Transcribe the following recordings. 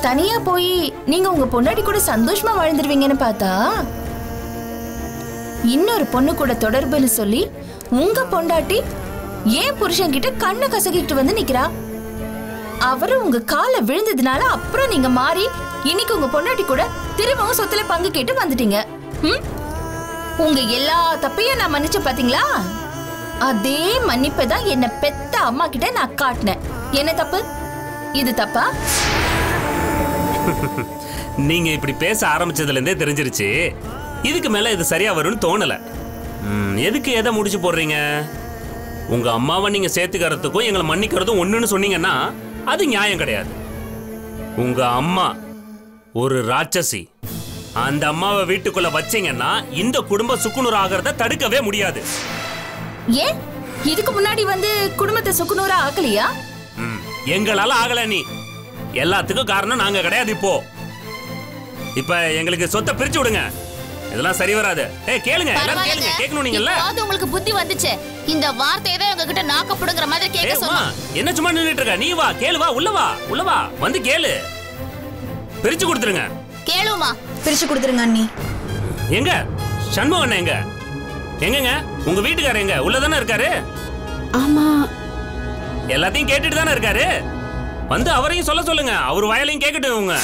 தனியா போய் நீங்க உங்க பொண்டாட்டி கூட சந்தோஷமா வாழ்ந்துருவீங்கன்னு பார்த்தா இன்னொரு பொண்ணு கூட தொடர்புன்னு சொல்லி உங்க பொண்டாட்டி ஏன் புருஷன் கிட்ட கண்ணை கசக்கிட்டு வந்து நிக்கிறா அவரு உங்க கால விழுந்ததுனால அப்புறம் நீங்க மாறி இன்னைக்கு உங்க பொண்டாட்டி கூட திரும்பவும் சொத்துல பங்கு கேட்டு வந்துட்டீங்க ம்? உங்க எல்லா தப்பையும் நான் மன்னிச்சு பாத்தீங்களா அதே மன்னிப்பை தான் என்ன பெத்த அம்மா கிட்ட நான் காட்டினேன் என்ன தப்பு இது தப்பா நீங்க இப்படி பேச ஆரம்பிச்சதுல இருந்தே தெரிஞ்சிருச்சு இதுக்கு மேல இது சரியா வரும்னு தோணல ம், எதுக்கு எதை முடிச்சு போடுறீங்க உங்க அம்மாவை நீங்க சேர்த்துக்கிறதுக்கும் எங்களை மன்னிக்கிறதும் ஒண்ணுன்னு சொன்னீங்கன்னா அது நியாயம் கிடையாது உங்க அம்மா ஒரு ராட்சசி அந்த அம்மாவை வீட்டுக்குள்ள வச்சீங்கன்னா இந்த குடும்ப சுக்குநூறு ஆகிறத தடுக்கவே முடியாது ஏன் இதுக்கு முன்னாடி வந்து குடும்பத்தை சுக்குநூறா ஆக்கலையா ம், எங்களால ஆகல நீ எல்லாத்துக்கும் காரணம் நாங்க கிடையாது இப்போ இப்ப எங்களுக்கு சொத்தை பிரிச்சு விடுங்க இதெல்லாம் சரி வராது ஏய் கேளுங்க எல்லாரும் கேளுங்க கேட்கணும் நீங்கல்ல இப்போது உங்களுக்கு புத்தி வந்துச்சு இந்த வார்த்தையை தான் உங்ககிட்ட நாக்கப்படுங்கிற மாதிரி கேட்க ஏய், சொன்னா உமா, என்ன சும்மா நின்னுட்டு இருக்க நீ வா கேளு வா உள்ள வா உள்ள வா வந்து கேளு பிரிச்சு கொடுத்துருங்க கேளுமா பிரிச்சு கொடுத்துருங்க அண்ணி எங்க சண்முகம் அண்ணன் எங்க எங்கங்க உங்க வீட்டுக்காரர் எங்க உள்ளதானே இருக்காரு ஆமா எல்லாத்தையும் கேட்டுட்டு தானே இருக்காரு வந்து அவரையும் சொல்ல சொல்லுங்க அவர் வயலையும் கேட்கட்டும் இவங்க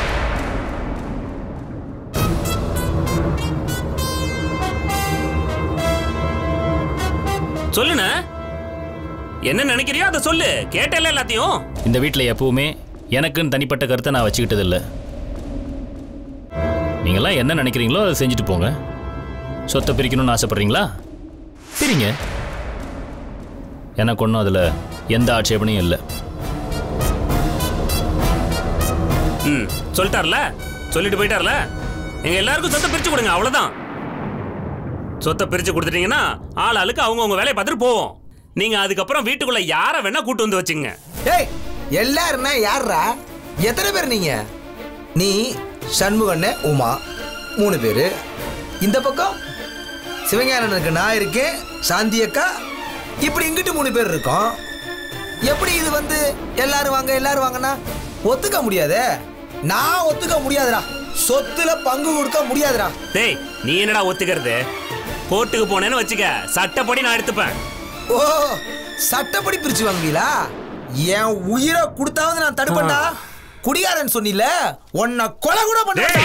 சொல்லுண்ணே என்ன நினைக்கிறியோ அதை சொல்லு கேட்டல எல்லாத்தையும் இந்த வீட்டில் எப்பவுமே எனக்குன்னு தனிப்பட்ட கருத்தை நான் வச்சுக்கிட்டது இல்லை நீங்களாம் என்ன நினைக்கிறீங்களோ அதை செஞ்சுட்டு போங்க சொத்தை பிரிக்கணும்னு ஆசைப்படுறீங்களா பிரிங்க எனக்கு ஒன்றும் அதில் எந்த ஆட்சேபனையும் இல்லை ம் சொல்லிட்டார்ல சொல்லிட்டு போயிட்டார்ல எங்க எல்லாருக்கும் சொத்தை பிரிச்சு கொடுங்க அவ்வளவுதான் சொத்தை பிரிச்சு கொடுத்துட்டீங்கன்னா ஆள் ஆளுக்கு அவங்கவுங்க வேலையை பார்த்துட்டு போவோம் நீங்க அதுக்கப்புறம் வீட்டுக்குள்ள யாரை வேணா கூட்டு வந்து வச்சுங்க ஏய் எல்லாருன்னா யார்ரா எத்தனை பேர் நீங்க நீ சண்முகண்ணே உமா மூணு பேரு இந்த பக்கம் சிவஞானனுக்கு நான் இருக்கேன் சாந்தி அக்கா இப்படி இங்கிட்டு மூணு பேர் இருக்கோம் எப்படி இது வந்து எல்லாரும் வாங்க எல்லாரும் வாங்கன்னா ஒத்துக்க முடியாதே நான் ஒத்துக்க முடியாதுடா சொத்துல பங்கு கொடுக்க முடியாதுடா டேய் நீ என்னடா ஒத்துக்கிறது கோர்ட்டுக்கு போனேன்னு வச்சுக்க சட்டப்படி நான் எடுத்துப்பேன் ஓ சட்டப்படி பிரிச்சு வாங்குவீங்களா என் உயிரை கொடுத்தாவது நான் தடுப்பேன்டா குடிகாரன் சொன்னில உன்னை கொலை கூட பண்ண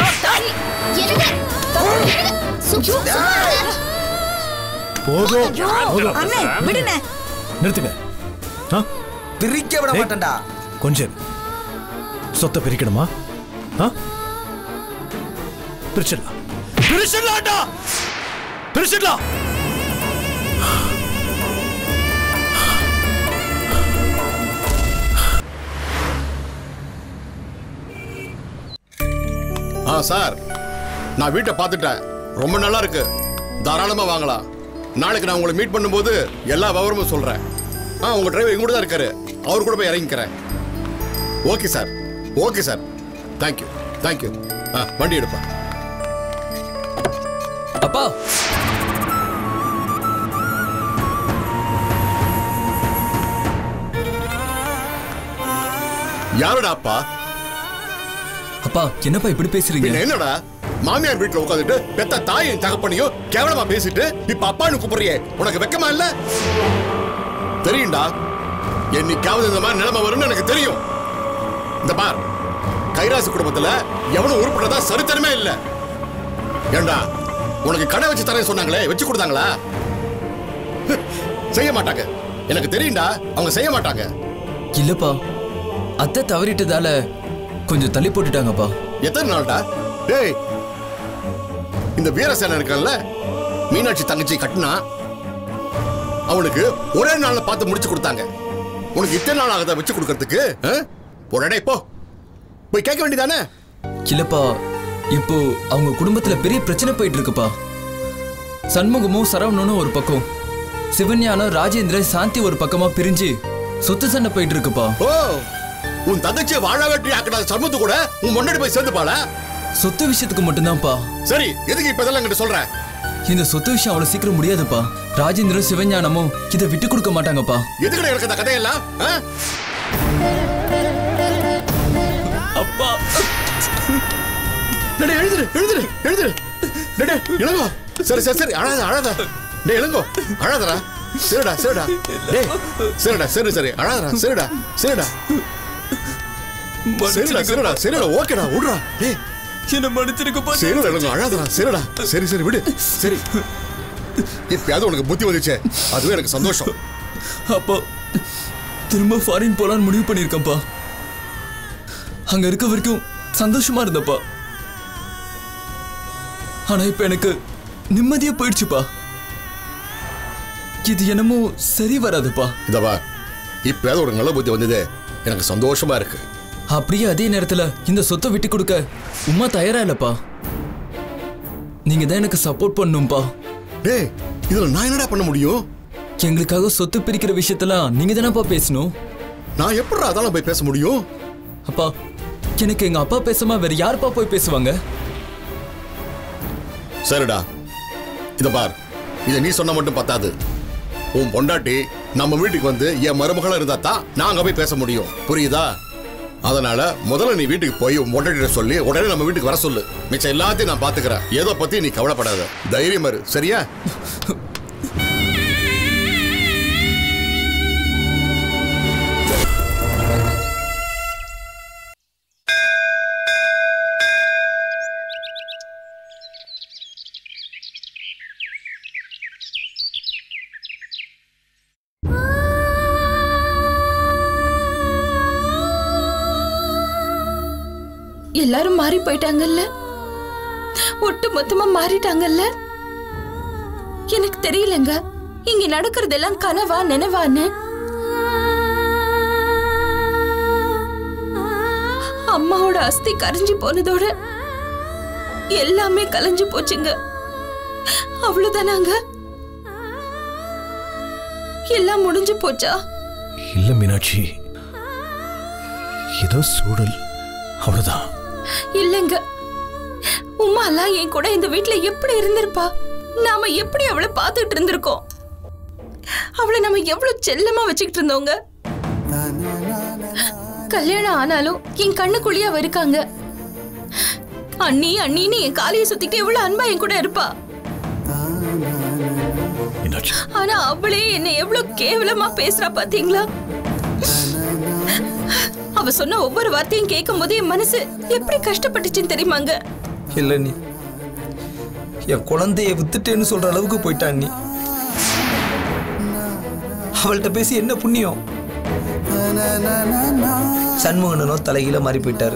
போதும் போதும் அண்ணே விடுண்ணே நிறுத்துங்க ஆ பிரிக்க விட ஏய். மாட்டேன்டா கொஞ்சம் சொத்தை பிரிக்கணுமா ஆ பிரிச்சிடலாம் பிரிச்சிடலாம்டா பிரிச்சிடலாம் ஆ சார் நான் வீட்டை பார்த்துட்டேன் ரொம்ப நல்லா இருக்கு தாராளமா வாங்கலாம் நாளைக்கு நான் உங்களை மீட் பண்ணும்போது எல்லா விவரமும் சொல்றேன் ஆ உங்க டிரைவர் எங்க கூட தான் இருக்காரு அவர் கூட போய் இறங்கிக்கிறேன் okay sir okay sir thank you thank you ஆ வண்டி எடுப்பா அப்பா யாருடா அப்பா அப்பா என்னப்பா இப்படி பேசுறீங்க பின்ன என்னடா மாமியார் வீட்டுல உட்காந்துட்டு பெத்த தாயும் தகப்பனையும் கேவலமா பேசிட்டு இப்ப அப்பான்னு கூப்பிடுறியே உனக்கு வெக்கமா இல்ல தெரியும்டா என்னைக்காவது இந்த மாதிரி நிலைமை வரும்னு எனக்கு தெரியும் இந்த பார் கைராசி குடும்பத்துல எவனும் உருப்படுறதா சரித்திரமே இல்ல ஏண்டா உனக்கு கடை வச்சு தரேன் சொன்னாங்களே வச்சு கொடுத்தாங்களா செய்ய மாட்டாங்க எனக்கு தெரியும்டா அவங்க செய்ய மாட்டாங்க இல்லப்பா அத்தை தவறிட்டதால கொஞ்சம் தள்ளி போட்டுட்டாங்கப்பா எத்தனை நாள்டா டேய் இந்த வீரசேனன் இருக்கான்ல மீனாட்சி தங்கச்சி கட்டினா அவனுக்கு ஒரே நாள்ல பார்த்து முடிச்சு கொடுத்தாங்க உனக்கு இத்தனை நாள் ஆகுதா வச்சு கொடுக்கறதுக்கு ஆ? உடனே போ போய் கேட்க வேண்டியதானே இல்லப்பா இப்போ அவங்க குடும்பத்துல பெரிய பிரச்சனை போயிட்டு இருக்குப்பா சண்முகமும் சரவணனும் ஒரு பக்கம் சிவஞானம் ராஜேந்திரன் சாந்தி ஒரு பக்கமா பிரிஞ்சு சொத்து சண்டை போயிட்டு இருக்குப்பா ஓ உன் தங்கச்சியை வாழ வெட்டி ஆக்கின சர்மத்து கூட உன் முன்னாடி போய் சேர்ந்துப்பாளா சொத்து விஷயத்துக்கு மட்டும்தான்ப்பா சரி எதுக்கு இப்ப இதெல்லாம் என்கிட்ட சொல்ற இந்த சொத்து விஷயம் அவ்வளவு சீக்கிரம் முடியாதுப்பா ராஜேந்திரன் சிவஞானமும் இதை விட்டு கொடுக்க மாட்டாங்கப்பா எதுக்கு எனக்கு இந்த கதையெல்லாம் ஆ? அப்பா டேய் எழுதுரு எழுதுரு எழுதுரு டேய் டேய், இளங்கோ சரி சரி சரி அழாத அழாத டேய் இளங்கோ அழாதடா சரிடா சரிடா டேய் சரிடா சரி சரி அழாதடா சரிடா சரிடா சரிடா சரிடா சரிடா ஓகேடா விடுறா டேய் என்ன மன்னிச்சிருக்கப்பா சரிடா இளங்கோ அழாதடா சரிடா சரி சரி விடு சரி இப்பயாவது உனக்கு புத்தி வந்துச்சே அதுவே எனக்கு சந்தோஷம் அப்பா திரும்ப ஃபாரின் போலான்னு முடிவு பண்ணியிருக்கேன்ப்பா அங்க இருக்க வரைக்கும் சந்தோஷமா இருந்தப்பா ஆனா இப்ப எனக்கு நிம்மதியா போயிடுச்சுப்பா இது என்னமோ சரி வராதுப்பா இதவா இப்பயாவது ஒரு நல்ல புத்தி வந்ததே எனக்கு சந்தோஷமா இருக்கு அப்படியே அதே நேரத்துல இந்த சொத்தை விட்டு கொடுக்க உமா தயாரா இல்லப்பா நீங்க தான் எனக்கு சப்போர்ட் பண்ணும்பா டேய் இதுல நான் என்னடா பண்ண முடியும் எங்களுக்காக சொத்து பிரிக்கிற விஷயத்தெல்லாம் நீங்க தானப்பா பேசணும் நான் எப்படி அதெல்லாம் போய் பேச முடியும் அப்பா எனக்கு எங்க அப்பா பேசாம வேற யாருப்பா போய் பேசுவாங்க சரிடா இத பார் இத நீ சொன்ன மட்டும் பத்தாது உன் பொண்டாட்டி நம்ம வீட்டுக்கு வந்து என் மருமகளா இருந்தா தான் நான் அங்க போய் பேச முடியும் புரியுதா அதனால முதல்ல நீ வீட்டுக்கு போய் உன் பொண்டாட்டிட்ட சொல்லி உடனே நம்ம வீட்டுக்கு வர சொல்லு மிச்சம் எல்லாத்தையும் நான் பாத்துக்கிறேன் ஏதோ பத்தி நீ கவலைப்படாத தைரியம் இரு சரியா எல்லாரும் மாறி போயிட்டாங்கல்ல ஒட்டு மொத்தமா மாறிட்டாங்கல்ல எனக்கு தெரியலங்க இங்க நடக்கிறதெல்லாம் கனவா நினைவான்னு அம்மாவோட அஸ்தி கரைஞ்சு போனதோட எல்லாமே கலைஞ்சு போச்சுங்க அவ்வளவுதானாங்க எல்லாம் முடிஞ்சு போச்சா இல்ல மீனாட்சி ஏதோ சூழல் அவ்வளவுதான் இல்லைங்க உமாலாம் என் கூட இந்த வீட்ல எப்படி இருந்திருப்பா நாம எப்படி அவளை பார்த்துட்டு இருந்திருக்கோம் அவளை நம்ம எவ்வளவு செல்லமா வச்சுக்கிட்டு இருந்தோங்க கல்யாணம் ஆனாலும் என் கண்ணுக்குள்ளேயே அவ இருக்காங்க அண்ணி அண்ணின்னு என் காலையை சுத்திட்டு எவ்வளவு அன்பா என் கூட இருப்பா மீனாட்சி ஆனா அவளே என்னை எவ்வளவு கேவலமா பேசுறா பாத்தீங்களா அவ சொன்ன ஒவ்வொரு வார்த்தையும் கேட்கும் போது என் மனசு எப்படி கஷ்டப்பட்டுச்சுன்னு தெரியுமாங்க இல்லை நீ என் குழந்தைய வித்துட்டேன்னு சொல்ற அளவுக்கு போயிட்டான் நீ அவள்கிட்ட பேசி என்ன புண்ணியம் சண்முகனோ தலைகீழ மாறி போயிட்டாரு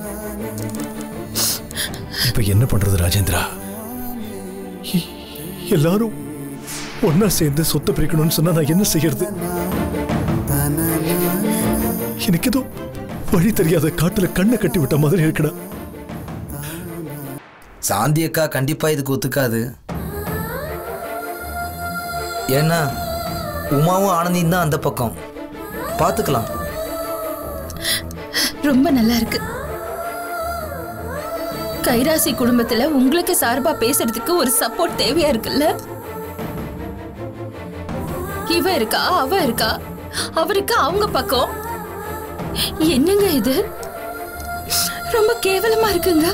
இப்ப என்ன பண்றது ராஜேந்திரா எ- எல்லாரும் ஒன்னா சேர்ந்து சொத்தை பிரிக்கணும்னு சொன்னா நான் என்ன செய்யறது எனக்கு ஏதோ வழி தெரியாத காட்டுல கண்ணை கட்டி விட்ட மாதிரி இருக்குடா சாந்தி அக்கா கண்டிப்பா இதுக்கு ஒத்துக்காது ஏன்னா உமாவும் ஆனந்தியும் தான் அந்த பக்கம் பார்த்துக்கலாம் ரொம்ப நல்லா இருக்கு கைராசி குடும்பத்துல உங்களுக்கு சார்பா பேசுறதுக்கு ஒரு சப்போர்ட் தேவையா இருக்குல்ல இவ இருக்கா அவ இருக்கா அவருக்கு அவங்க பக்கம் என்னங்க இது ரொம்ப கேவலமா இருக்குங்க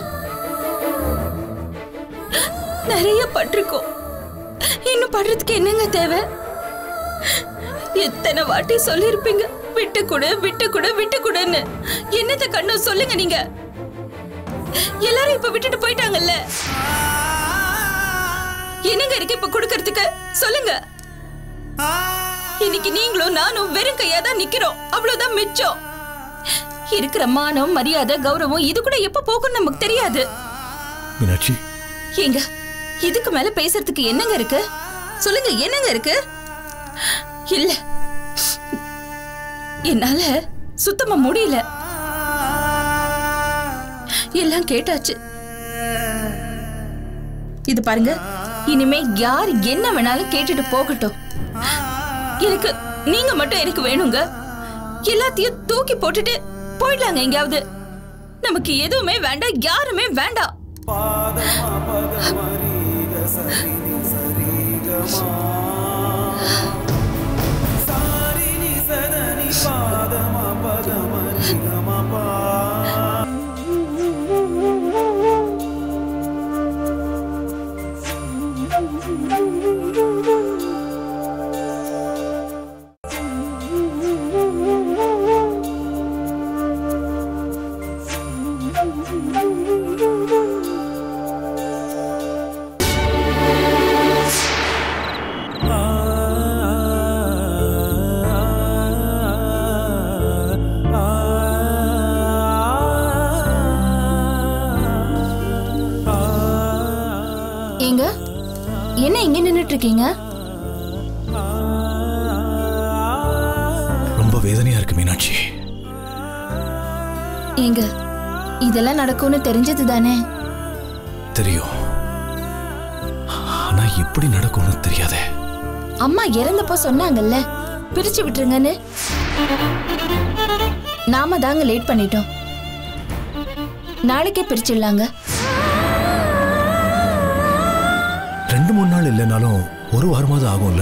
நிறைய பட்டிருக்கோம் இன்னும் படுறதுக்கு என்னங்க தேவை எத்தனை வாட்டி சொல்லிருப்பீங்க விட்டு கொடு விட்டு கொடு விட்டு கொடுன்னு என்னத்த கண்ணு சொல்லுங்க நீங்க எல்லாரும் இப்ப விட்டுட்டு போயிட்டாங்கல்ல என்னங்க இருக்கு இப்ப கொடுக்கறதுக்கு சொல்லுங்க இன்னைக்கு நீங்களும் நானும் வெறும் கையா தான் நிக்கிறோம் அவ்வளவுதான் மிச்சம் இருக்கிற மானம் மரியாதை கௌரவம் இது கூட எப்ப போகும் நமக்கு தெரியாது மீனாட்சி ஏங்க இதுக்கு மேல பேசுறதுக்கு என்னங்க இருக்கு சொல்லுங்க என்னங்க இருக்கு இல்ல என்னால சுத்தமா முடியல எல்லாம் கேட்டாச்சு இது பாருங்க இனிமே யார் என்ன வேணாலும் கேட்டுட்டு போகட்டும் எனக்கு நீங்க மட்டும் எனக்கு வேணுங்க எல்லாத்தையும் தூக்கி போட்டுட்டு போயிடலாங்க எங்கேயாவது நமக்கு எதுவுமே வேண்டாம் யாருமே வேண்டாம் யோசிச்சுட்டு இருக்கீங்க ரொம்ப வேதனையா இருக்கு மீனாட்சி ஏங்க இதெல்லாம் நடக்கும்னு தெரிஞ்சது தானே தெரியும் ஆனா எப்படி நடக்கும்னு தெரியாதே அம்மா இறந்தப்போ சொன்னாங்கல்ல பிரிச்சு விட்டுருங்கன்னு நாம தாங்க லேட் பண்ணிட்டோம் நாளைக்கே பிரிச்சிடலாங்க ரெண்டு மூணு நாள் இல்லைனாலும் ஒரு வாரமாவது ஆகும்ல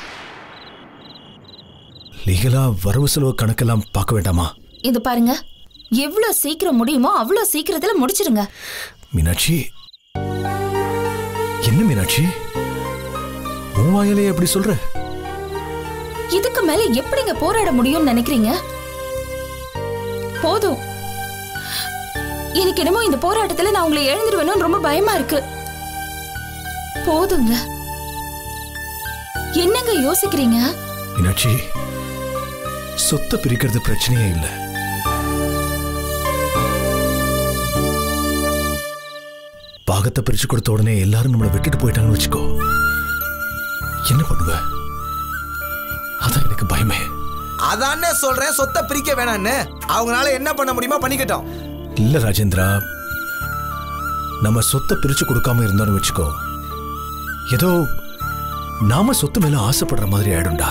லீகலா வரவு செலவு கணக்கெல்லாம் பார்க்க வேண்டாமா இது பாருங்க எவ்வளவு சீக்கிரம் முடியுமோ அவ்வளவு சீக்கிரத்துல முடிச்சிருங்க மீனாட்சி என்ன மீனாட்சி உன் வாயிலே எப்படி சொல்ற இதுக்கு மேல எப்படிங்க போராட முடியும்னு நினைக்கிறீங்க போதும் எனக்கு என்னமோ இந்த போராட்டத்துல நான் உங்களை எழுந்துருவேணும்னு ரொம்ப பயமா இருக்கு போதுங்க என்னங்க யோசிக்கிறீங்க மீனாட்சி சொத்தை பிரிக்கிறது பிரச்சனையே இல்லை பாகத்தை பிரிச்சு கொடுத்த உடனே எல்லாரும் நம்மளை விட்டுட்டு போயிட்டாங்கன்னு வச்சுக்கோ என்ன பண்ணுவ அதான் எனக்கு பயமே அதானே சொல்றேன் சொத்தை பிரிக்க வேணான்னு அவங்களால என்ன பண்ண முடியுமோ பண்ணிக்கட்டும் இல்ல ராஜேந்திரா நம்ம சொத்தை பிரிச்சு கொடுக்காம இருந்தோம்னு வச்சுக்கோ ஏதோ நாம சொத்து மேல ஆசைப்படுற மாதிரி ஆயிடும்டா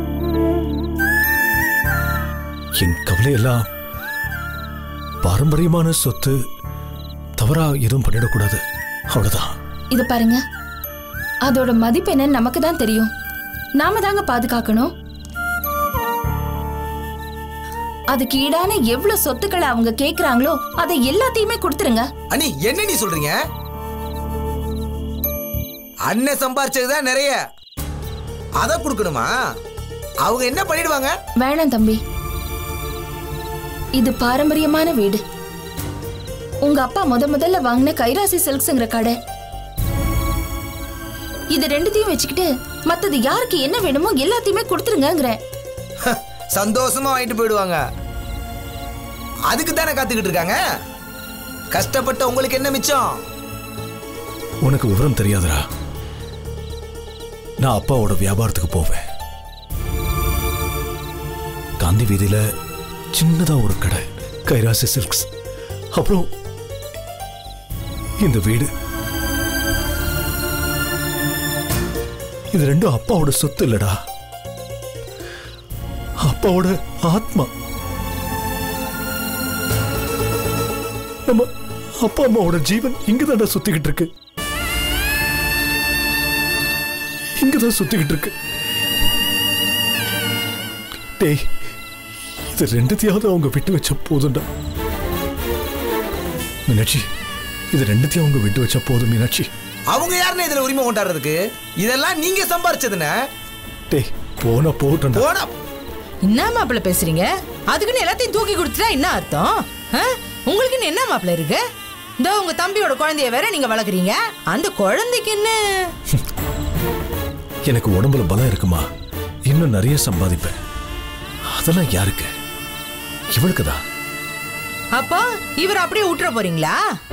என் கவலையெல்லாம் பாரம்பரியமான சொத்து தவறா எதுவும் பண்ணிடக்கூடாது அவ்வளவுதான் இது பாருங்க அதோட மதிப்பு என்னன்னு நமக்கு தான் தெரியும் நாம தாங்க பாதுகாக்கணும் அதுக்கு ஈடான எவ்வளவு சொத்துக்களை அவங்க கேக்குறாங்களோ அதை எல்லாத்தையுமே கொடுத்துருங்க அண்ணி என்ன நீ சொல்றீங்க அண்ணன் சம்பாரிச்சதுதான் நிறைய அதை கொடுக்கணுமா அவங்க என்ன பண்ணிடுவாங்க வேணாம் தம்பி இது பாரம்பரியமான வீடு உங்க அப்பா முத முதல்ல வாங்கின கைராசி சில்க்ஸ்ங்கிற கடை இது ரெண்டுத்தையும் வச்சுக்கிட்டு மத்தது யாருக்கு என்ன வேணுமோ எல்லாத்தையுமே கொடுத்துருங்கங்கிறேன் ஹ, சந்தோஷமா வாங்கிட்டு போயிடுவாங்க அதுக்கு தானே காத்துக்கிட்டு இருக்காங்க கஷ்டப்பட்ட உங்களுக்கு என்ன மிச்சம் உனக்கு விவரம் தெரியாதுடா நான் அப்பாவோட வியாபாரத்துக்கு போவேன் காந்தி வீதியில சின்னதா ஒரு கடை கைராசி சில்க்ஸ் அப்புறம் இந்த வீடு இது ரெண்டும் அப்பாவோட சொத்து இல்லடா அப்பாவோட ஆத்மா நம்ம அப்பா அம்மாவோட ஜீவன் இங்கதான்டா சுத்திக்கிட்டு இருக்கு இங்கதான் சுத்திக்கிட்டு இருக்கு டேய் இது ரெண்டுத்தையாவது அவங்க விட்டு வச்ச போதும்டா மீனாட்சி இது ரெண்டுத்தையும் அவங்க விட்டு வச்சா போதும் மீனாட்சி அவங்க யாருன்னு இதுல உரிமை கொண்டாடுறதுக்கு இதெல்லாம் நீங்க சம்பாரிச்சதுன்னு டேய் போனா போகட்டும்டா போனா என்ன மாப்பிள்ள பேசுறீங்க அதுக்குன்னு எல்லாத்தையும் தூக்கி கொடுத்துட்டா என்ன அர்த்தம் ஆ? உங்களுக்குன்னு என்ன மாப்பிள்ள இருக்கு இந்த உங்க தம்பியோட குழந்தைய வேற நீங்க வளர்க்குறீங்க அந்த குழந்தைக்கு என்ன எனக்கு உடம்புல பலம் இருக்குமா இன்னும் நிறைய சம்பாதிப்பேன் அதெல்லாம் யாருக்கு இவளுக்கு தான் அப்போ இவர் அப்படியே விட்டுற போறீங்களா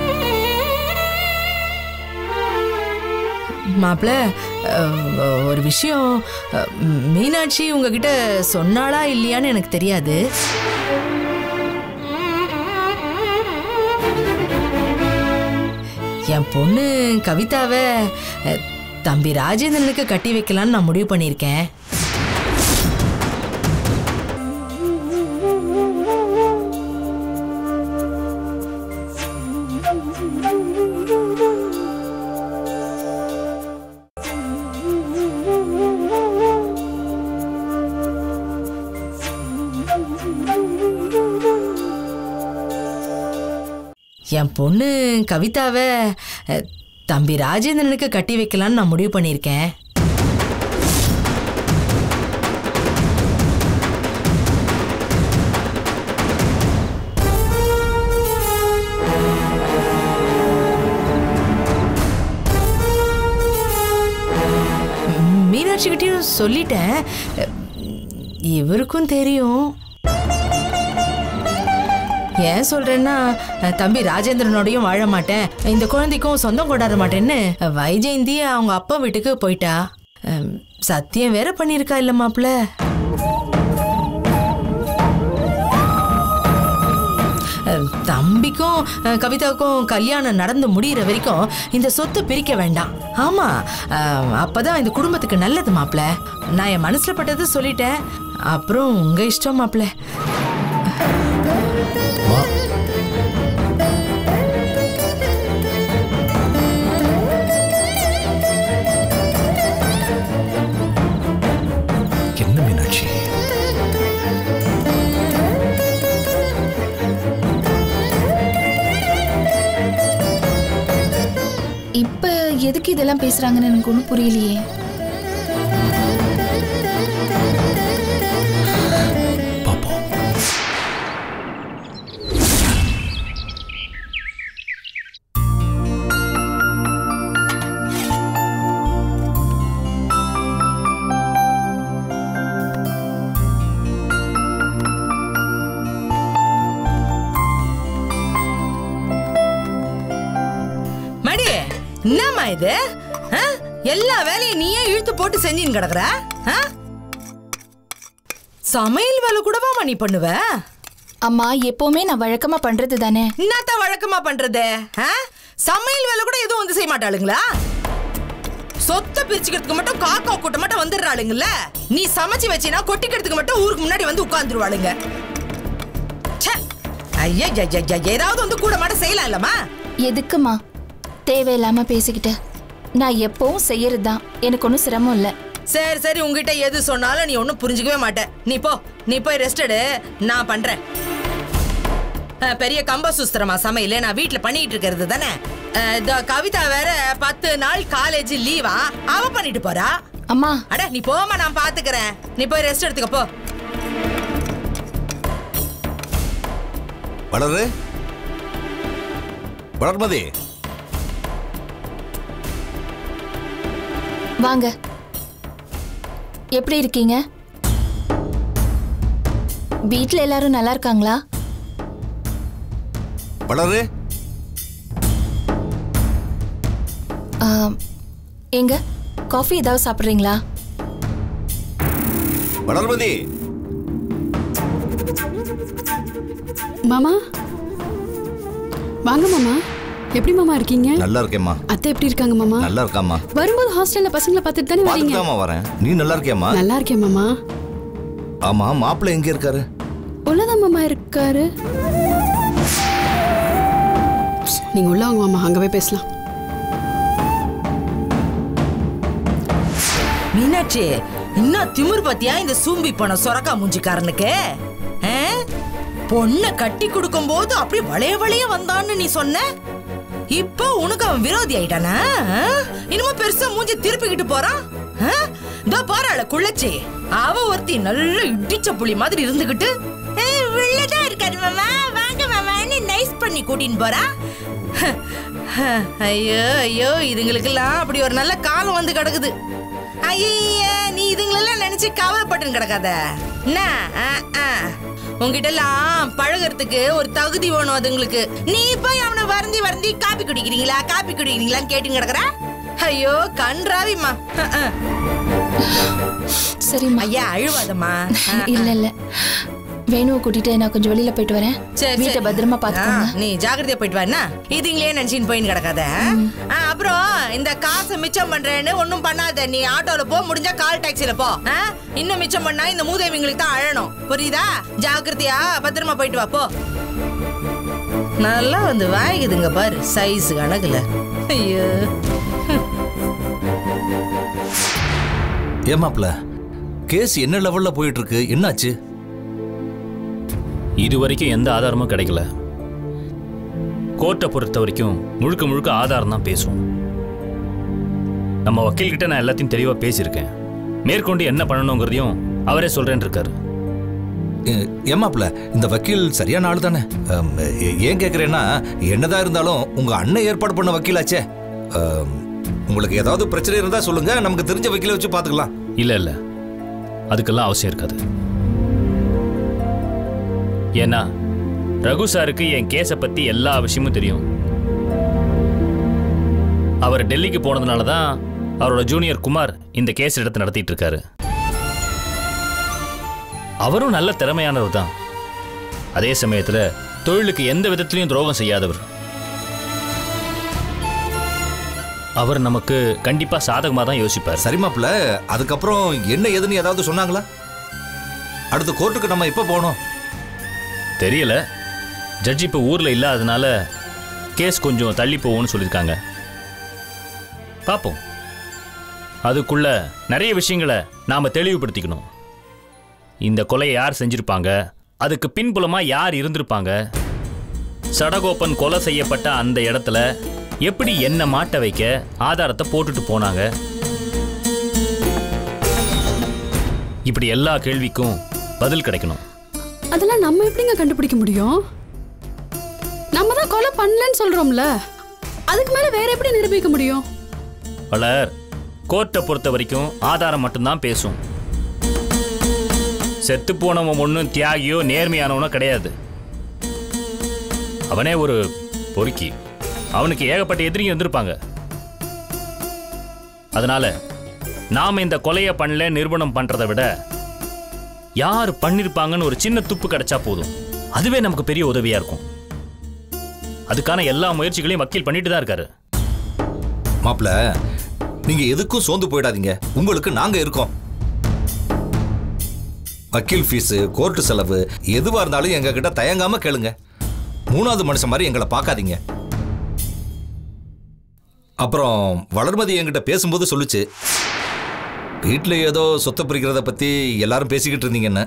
மாப்பிள்ள அஹ், ஒரு விஷயம் அஹ், மீனாட்சி உங்ககிட்ட சொன்னாளா இல்லையான்னு எனக்கு தெரியாது என் பொண்ணு கவிதாவை அஹ், தம்பி ராஜேந்திரனுக்கு கட்டி வைக்கலான்னு நான் முடிவு பண்ணியிருக்கேன் என் பொண்ணு கவிதாவை அஹ், தம்பி ராஜேந்திரனுக்கு கட்டி வைக்கலான்னு நான் முடிவு பண்ணியிருக்கேன் மீனாட்சி கிட்டயும் சொல்லிட்டேன் அஹ், இவருக்கும் தெரியும் ஏன் சொல்றேன்னா அஹ், தம்பி ராஜேந்திரனோடையும் வாழ மாட்டேன் இந்த குழந்தைக்கும் சொந்தம் கொண்டாட மாட்டேன்னு வைஜெயந்தி அவங்க அப்பா வீட்டுக்கு போயிட்டா அம், சத்தியம் வேற பண்ணியிருக்கா இல்ல மாப்பிள்ள அம், தம்பிக்கும் அஹ், கவிதாவுக்கும் கல்யாணம் நடந்து முடியிற வரைக்கும் இந்த சொத்தை பிரிக்க வேண்டாம் ஆமா அஹ், அப்பதான் இந்த குடும்பத்துக்கு நல்லது மாப்பிள்ள நான் என் மனசுல பட்டதை சொல்லிட்டேன் அப்புறம் உங்க இஷ்டம் மாப்பிள்ள மா என்ன மீனாட்சி இப்ப எதுக்கு இதெல்லாம் பேசுறாங்கன்னு எனக்கு ஒன்றும் புரியலையே பாப்போம் மடி என்னம்மா இது ஆ? எல்லா வேலையும் நீயே இழுத்து போட்டு செஞ்சின்னு கிடக்குற ஆ? சமையல் வேலை கூடவாமா நீ பண்ணுவ அம்மா எப்பவுமே நான் வழக்கமா பண்றது தானே என்னத்த வழக்கமா பண்றது ஆ? சமையல் வேலை கூட எதுவும் வந்து செய்ய மாட்டாளுங்களா சொத்தை பிரிச்சுக்கிறதுக்கு மட்டும் காக்கா கூட்டம் மட்டும் வந்துடுறாளுங்கல்ல நீ சமைச்சு வச்சினா கொட்டிக்கிறதுக்கு மட்டும் ஊருக்கு முன்னாடி வந்து உட்கார்ந்துருவாளுங்க ச்சே. ஐயா ஐயா, ஐயா, ஏதாவது வந்து கூட மாட்ட செய்யலாம் இல்லம்மா எதுக்குமா தேவையில்லாம பேசிக்கிட்டு நான் எப்பவும் செய்யறது தான் எனக்கு ஒன்றும் சிரமம் இல்லை சரி சரி உங்ககிட்ட எது சொன்னாலும் நீ ஒன்றும் புரிஞ்சுக்கவே மாட்ட நீ போ நீ போய் ரெஸ்ட் எடு நான் பண்றேன் அஹ், பெரிய கம்ப சுஸ்திரமா சமையல் நான் வீட்ல பண்ணிட்டு இருக்கிறது தானே அஹ், இதோ கவிதா வேற பத்து நாள் காலேஜ் லீவா அவ பண்ணிட்டு போறா அம்மா அட நீ போமா நான் பாத்துக்கிறேன் நீ போய் ரெஸ்ட் எடுத்துக்க போ வளரு வளர்மதி வாங்க எப்படி இருக்கீங்க வீட்ல எல்லாரும் நல்லா இருக்காங்களா வளரு ஆம், எங்க காஃபி ஏதாவது சாப்பிட்றீங்களா வளர்மதி மாமா வாங்க மாமா எப்படி மாமா இருக்கீங்க நல்லா இருக்கேம்மா அத்தை எப்படி இருக்காங்க மாமா நல்லா இருக்காம்மா வரும்போது ஹாஸ்டல்ல பசங்களை பார்த்துட்டு தானே வரீங்க பார்த்துதாம்மா வரேன் நீ நல்லா இருக்கியாம்மா நல்லா இருக்கேன் மாமா ஆமா மாப்பிள்ளை எங்க இருக்காரு உள்ளதான் மாமா இருக்காரு நீங்க உள்ள வாங்க மாமா அங்க போய் பேசலாம் மீனாட்சி இன்னும் திமிர் பத்தியா இந்த சூம்பி போன சொரக்கா மூஞ்சிக்காரனுக்கு ஆ? பொண்ணை கட்டி கொடுக்கும் போது அப்படி வளைய வளைய வந்தான்னு நீ சொன்ன இப்போ உனக்கு அவன் விரோதி ஆயிட்டானா ஆ? இனிமே பெருசா மூஞ்சி திருப்பிக்கிட்டு போறான் ஆ? இதோ போறாள குள்ளச்சி அவ ஒருத்தி நல்ல இடிச்ச புலி மாதிரி இருந்துகிட்டு "ஏய், உள்ளதான் இருக்காரு மாமா வாங்க மாமான்னு நைஸ் பண்ணி கூட்டின்னு போறா ஐயோ ஐயோ இதுங்களுக்கெல்லாம் அப்படி ஒரு நல்ல காலம் வந்து கிடக்குது ஐய நீ இதுங்களெல்லாம் நினைச்சு கவலைப்பட்டுன்னு கிடக்காத என்ன ஆ, ஆ. உன்கிட்ட எல்லாம் பழகுறதுக்கு ஒரு தகுதி வேணும் அதுங்களுக்கு நீ போய் அவனை வருந்தி வருந்தி காப்பி குடிக்கிறீங்களா காப்பி குடிக்கிறீங்களான்னு கேட்டுன்னு கிடக்குற ஐயோ கன்றாவிம்மா அஹ், அஹ். சரிம்மா ஐயா அழுவாதம்மா அஹ், இல்ல இல்ல வேணுவை கூட்டிட்டு நான் கொஞ்சம் வெளியில போயிட்டு வரேன் சரி வீட்டை சரி. பத்திரமா பாத்துக்கோங்க ஆ, நீ ஜாக்கிரதையா போயிட்டு வா என்ன இதுங்களே நினைச்சின்னு போயின்னு கிடக்காத ஆ, அப்புறம் இந்த காசை மிச்சம் பண்றேன்னு ஒண்ணும் பண்ணாத நீ ஆட்டோல போ முடிஞ்சா கால் டாக்ஸில போ ஆ? இன்னும் மிச்சம் பண்ணா இந்த மூதேவிங்களுக்கு தான் அழணும் புரியுதா ஜாக்கிரதையா பத்திரமா போயிட்டு வா போ நல்லா வந்து வாய்க்குதுங்க பாரு சைஸ் கணக்குல ஐயோ ஏமாப்ல கேஸ் என்ன லெவல்ல போயிட்டு இருக்கு என்னாச்சு இது வரைக்கும் எந்த ஆதாரமும் கிடைக்கல கோர்ட்டை பொறுத்த வரைக்கும் முழுக்க முழுக்க ஆதாரம் தான் பேசும் நம்ம வக்கீல்கிட்ட நான் எல்லாத்தையும் தெளிவாக பேசியிருக்கேன் மேற்கொண்டு என்ன பண்ணணுங்கிறதையும் அவரே சொல்றேன்னு இருக்காரு ஏ- ஏமாப்ல இந்த வக்கீல் சரியான ஆள் தானே அம், ஏ- ஏன் கேக்குறேன்னா என்னதான் இருந்தாலும் உங்க அண்ணன் ஏற்பாடு பண்ண வக்கீலாச்சே அம், உங்களுக்கு ஏதாவது பிரச்சனை இருந்தா சொல்லுங்க நமக்கு தெரிஞ்ச வக்கீலை வச்சு பாத்துக்கலாம் இல்லை இல்லை அதுக்கெல்லாம் அவசியம் இருக்காது ஏன்னா ரகு சாருக்கு என் கேஸை பற்றி எல்லா விஷயமும் தெரியும் அவர் டெல்லிக்கு போனதுனால தான் அவரோட ஜூனியர் குமார் இந்த கேஸ் எடுத்து நடத்திட்டு இருக்காரு அவரும் நல்ல திறமையானவர் தான் அதே சமயத்துல தொழிலுக்கு எந்த விதத்திலையும் துரோகம் செய்யாதவர் அவர் நமக்கு கண்டிப்பா சாதகமா தான் யோசிப்பார் சரி மாப்பிள்ள அதுக்கப்புறம் என்ன ஏதுன்னு ஏதாவது சொன்னாங்களா அடுத்த கோர்ட்டுக்கு நம்ம எப்போ போகணும் தெரியல ஜட்ஜி இப்போ ஊர்ல இல்லாததுனால கேஸ் கொஞ்சம் தள்ளி போகும்னு சொல்லியிருக்காங்க பார்ப்போம் அதுக்குள்ள நிறைய விஷயங்களை நாம தெளிவுபடுத்திக்கணும் இந்த கொலையை யார் செஞ்சிருப்பாங்க அதுக்கு பின்புலமா யார் இருந்திருப்பாங்க சடகோப்பன் கொலை செய்யப்பட்ட அந்த இடத்துல எப்படி என்ன மாட்ட வைக்க ஆதாரத்தை போட்டுட்டு போனாங்க இப்படி எல்லா கேள்விக்கும் பதில் கிடைக்கணும் அதெல்லாம் நம்ம எப்படிங்க கண்டுபிடிக்க முடியும் நம்ம தான் கொலை பண்ணலன்னு சொல்றோம்ல அதுக்கு மேல வேற எப்படி நிரூபிக்க முடியும் வளர் கோர்ட்டை பொறுத்த வரைக்கும் ஆதாரம் மட்டும்தான் பேசும் செத்து போனவன் ஒன்றும் தியாகியோ நேர்மையானவனோ கிடையாது அவனே ஒரு பொறுக்கி அவனுக்கு ஏகப்பட்ட எதிரியும் இருந்திருப்பாங்க அதனால நாம இந்த கொலையை பண்ணல நிரூபணம் பண்றதை விட யார் பண்ணிருப்பாங்கன்னு ஒரு சின்ன துப்பு கிடைச்சா போதும் அதுவே நமக்கு பெரிய உதவியா இருக்கும் அதுக்கான எல்லா முயற்சிகளையும் வக்கீல் பண்ணிட்டு தான் இருக்காரு மாப்பிள்ள நீங்க எதுக்கும் சோர்ந்து போயிடாதீங்க உங்களுக்கு நாங்க இருக்கோம் வக்கீல் ஃபீஸ் கோர்ட்டு செலவு எதுவா இருந்தாலும் எங்க கிட்ட தயங்காம கேளுங்க மூணாவது மனுஷன் மாதிரி எங்களை பார்க்காதீங்க அப்புறம் வளர்மதி என்கிட்ட பேசும்போது சொல்லுச்சு வீட்டில் ஏதோ சொத்தை பிரிக்கிறத பத்தி எல்லாரும் பேசிக்கிட்டு இருந்தீங்கன்னு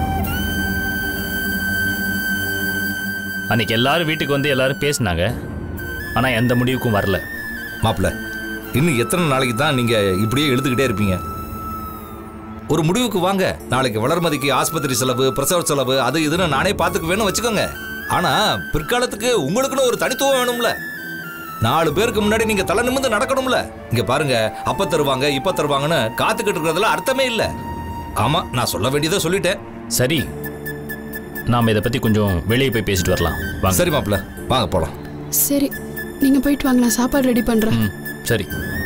அன்னைக்கு எல்லாரும் வீட்டுக்கு வந்து எல்லாரும் பேசினாங்க ஆனா எந்த முடிவுக்கும் வரல மாப்பிள்ள இன்னும் எத்தனை நாளைக்கு தான் நீங்க இப்படியே எழுதுகிட்டே இருப்பீங்க ஒரு முடிவுக்கு வாங்க நாளைக்கு வளர்மதிக்கு ஆஸ்பத்திரி செலவு பிரசவ செலவு அது இதுன்னு நானே பார்த்துக்குவேன்னு வச்சுக்கோங்க ஆனா பிற்காலத்துக்கு உங்களுக்குன்னு ஒரு தனித்துவம் வேணும்ல நாலு பேருக்கு முன்னாடி நீங்க தலை நிமிர்ந்து நடக்கணும்ல இங்க பாருங்க அப்ப தருவாங்க இப்ப தருவாங்கன்னு காத்துக்கிட்டு இருக்கிறதுல அர்த்தமே இல்ல ஆமா நான் சொல்ல வேண்டியதை சொல்லிட்டேன் சரி நாம இதை பத்தி கொஞ்சம் வெளியே போய் பேசிட்டு வரலாம் வாங்க சரி மாப்பிள்ள வாங்க போலாம் சரி நீங்க போயிட்டு வாங்க நான் சாப்பாடு ரெடி பண்றேன் ம், சரி